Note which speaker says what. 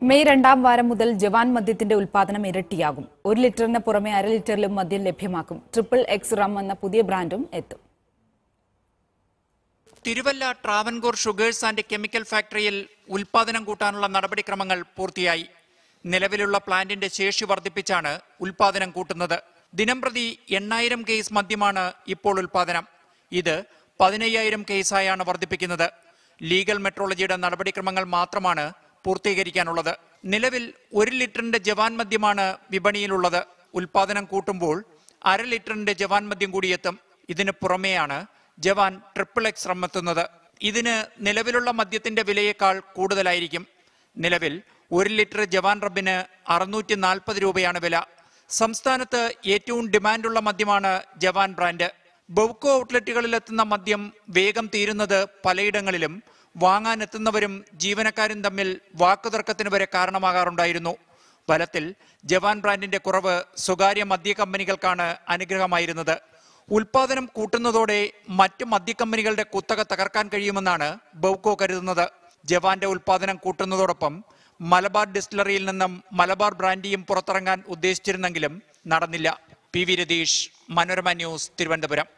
Speaker 1: May രണ്ടാം വാരം മുതൽ ജവാൻ മദ്യത്തിന്റെ ഉൽപാദനം ഇരട്ടിയാകും ഒരു ലിറ്ററിന് പുറമെ അര ലിറ്ററിലും മദ്യം ലഭ്യമാക്കും ട്രിപ്പിൾ എക്സ് റം എന്ന പുതിയ ബ്രാൻഡും എത്തും
Speaker 2: Thiruvalla Travancore sugars and chemical ഫാക്ടറിയിൽ ഉൽപാദനം കൂട്ടാനുള്ള നടപടിക്രമങ്ങൾ പൂർത്തിയായി നിലവിലുള്ള പ്ലാന്റിന്റെ ശേഷി വർദ്ധിപ്പിച്ചാണ് ഉൽപാദനം കൂട്ടുന്നത് ദിനംപ്രതി എണ്ണായിരം കേസ് മദ്യമാണ് ഇപ്പോൾ ഉൽപാദനം ഇത് പതിനയ്യായിരം കേസായാണ് വർദ്ധിപ്പിക്കുന്നത് ലീഗൽ മെട്രോളജിയുടെ നടപടിക്രമങ്ങൾ മാത്രമാണ് പൂർത്തീകരിക്കാനുള്ളത് നിലവിൽ ഒരു ലിറ്ററിന്റെ ജവാൻ മദ്യമാണ് വിപണിയിലുള്ളത് ഉൽപാദനം കൂട്ടുമ്പോൾ അര ലിറ്ററിന്റെ ജവാൻ മദ്യം കൂടി എത്തും ഇതിന് പുറമെയാണ് ജവാൻ ട്രിപ്പിൾ എക്സ് റം എത്തുന്നത് ഇതിന് നിലവിലുള്ള മദ്യത്തിന്റെ വിലയേക്കാൾ കൂടുതലായിരിക്കും നിലവിൽ ഒരു ലിറ്റർ ജവാൻ റബ്ബിന് അറുന്നൂറ്റി നാൽപ്പത് രൂപയാണ് വില സംസ്ഥാനത്ത് ഏറ്റവും ഡിമാൻഡുള്ള മദ്യമാണ് ജവാൻ ബ്രാൻഡ് ബൗക്കോ ഔട്ട്ലെറ്റുകളിൽ എത്തുന്ന മദ്യം വേഗം തീരുന്നത് പലയിടങ്ങളിലും വാങ്ങാനെത്തുന്നവരും ജീവനക്കാരും തമ്മിൽ വാക്കുതർക്കത്തിന് വരെ കാരണമാകാറുണ്ടായിരുന്നു ഫലത്തിൽ ജവാൻ ബ്രാൻഡിന്റെ കുറവ് സ്വകാര്യ മദ്യ കമ്പനികൾക്കാണ് അനുഗ്രഹമായിരുന്നത് ഉൽപാദനം കൂട്ടുന്നതോടെ മറ്റ് മദ്യക്കമ്പനികളുടെ കുത്തക തകർക്കാൻ കഴിയുമെന്നാണ് ബൗക്കോ കരുതുന്നത് ജവാന്റെ ഉൽപാദനം കൂട്ടുന്നതോടൊപ്പം മലബാർ ഡിസ്റ്റിലറിയിൽ നിന്നും മലബാർ ബ്രാൻഡിയും പുറത്തിറങ്ങാൻ ഉദ്ദേശിച്ചിരുന്നെങ്കിലും നടന്നില്ല P V Ratheesh Manorama news Thiruvananthapuram